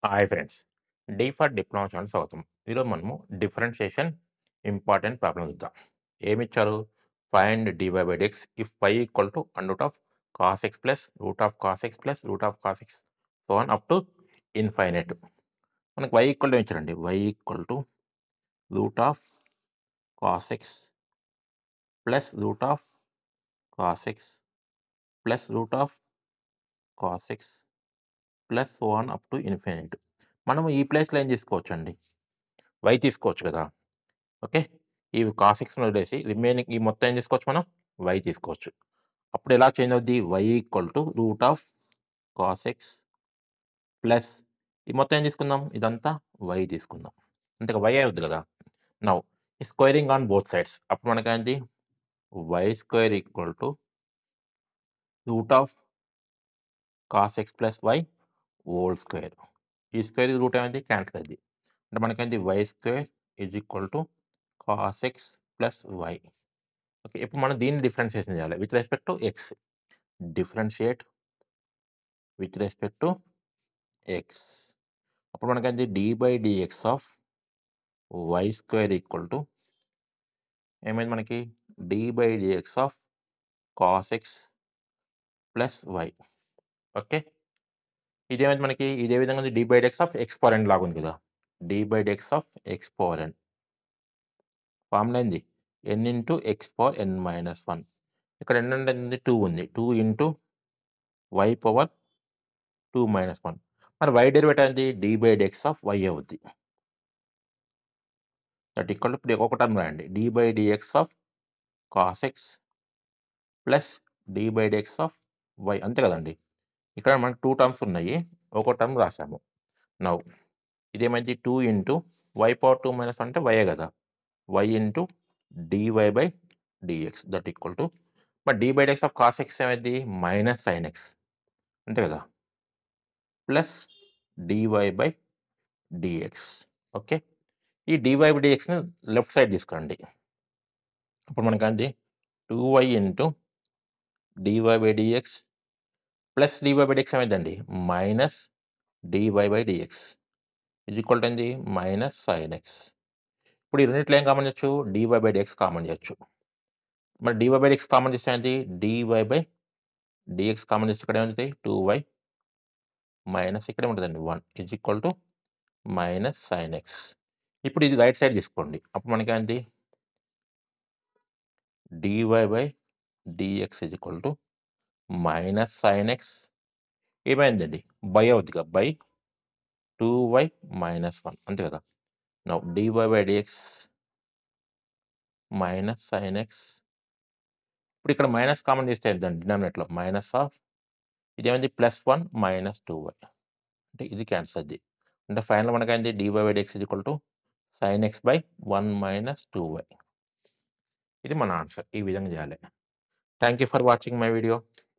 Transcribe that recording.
hi friends D for diploma channel స్వాగతం ఈరోజు మనము డిఫరెన్షియేషన్ ఇంపార్టెంట్ ప్రాబ్లం చూద్దాం ఏమి ఇచ్చారు find d y by d x if pi equal to and root of cos x plus root of cos x plus root of cos x so one up to infinite మనకి y equal to ఇచ్చారండి y equal to root of cos x plus root of cos x plus root of cos x plus one up to infinite మనం ఈ ప్లేస్లో ఏం తీసుకోవచ్చు అండి why తీసుకోవచ్చు కదా ఓకే ఈ కాస్ ఎక్స్ని వదిలేసి రిమైనింగ్ ఈ మొత్తం ఏం తీసుకోవచ్చు మనం వై తీసుకోవచ్చు అప్పుడు ఎలా చేంజ్ అవుద్ది y equal to root of cos x plus ఈ మొత్తం ఏం తీసుకుందాం ఇదంతా వై తీసుకుందాం అంతగా వై అవుద్ది కదా now squaring on both sides అప్పుడు మనకేంటి y square equal to root of cos x plus y whole square ఈ స్క్వేర్ రూట్ ఏమైంది క్యాన్సిల్ అయింది అంటే మనకేంటి y square is equal to cos x plus y okay ఇప్పుడు మనం దీన్ని డిఫరెన్షియేషన్ చేయాలి with respect to x differentiate with respect to x అప్పుడు మనకేంటి d by d x of y square equal to ఏమైంది మనకి d by d x of cos x plus y okay ఇదేమైంది మనకి ఇదే విధంగా ఉంది d by d x of x power n లాగా ఉంది కదా d by d x of x power n formula ఏంది n into x power n minus one ఇక్కడ ఎన్ అంటే ఉంది టూ ఉంది two into y power two minus one మరి y derivative ఏంది d by d x of y అవుద్ది that equal ఇప్పుడు ఒక టర్మ్ రాయండి d by d x of cos x plus d by d x of y అంతే కదండి ఇక్కడ మనకు టూ టర్మ్స్ ఉన్నాయి ఒక టర్మ్ రాసాము నౌ ఇదేమైంది two into y power two minus అంటే వైయే కదా y into d y by d x that equal to but d by d x of cos x ఏమైంది మైనస్ సైన్ ఎక్స్ అంతే కదా plus d y by d x okay ఈ d y by డిఎక్స్ని left side తీసుకురండి అప్పుడు మనకి ఏంటి two y into d y by dx plus d y by d x ఏమైందండి మైనస్ డివై బై డిఎక్స్ ఇది ఈక్వల్ టు ఏంది మైనస్ సైన్ ఎక్స్ ఇప్పుడు ఈ రెండిట్లో ఏం కామన్ చేయొచ్చు డివై బై డిఎక్స్ కామన్ చేయొచ్చు మరి డివై బై డిఎక్స్ కామన్ చేస్తే ఏంటి డివై బై డిఎక్స్ కామన్ చేస్తే ఇక్కడ ఏముంటుంది టూ వై మైనస్ ఇక్కడ ఉంటుందండి one is equal to minus sine x ఇప్పుడు ఇది రైట్ సైడ్ తీసుకోండి అప్పుడు మనకి ఏంటి d y by d x is equal to minus sine x ఏమైందండి బై అవుతుంది by two y minus one అంతే కదా now d y by d x minus sine x ఇప్పుడు ఇక్కడ మైనస్ కామన్ చేస్తే ఏంటండి డినామినేట్లో మైనస్ ఆఫ్ ఇదేమైంది plus one minus two y అంటే ఇది క్యాన్సల్ అయింది అంటే ఫైనల్ మనకి అయింది d y by dx equal to sine x by one minus two y ఇది మన ఆన్సర్ ఈ విధంగా చేయాలి thank you for watching my video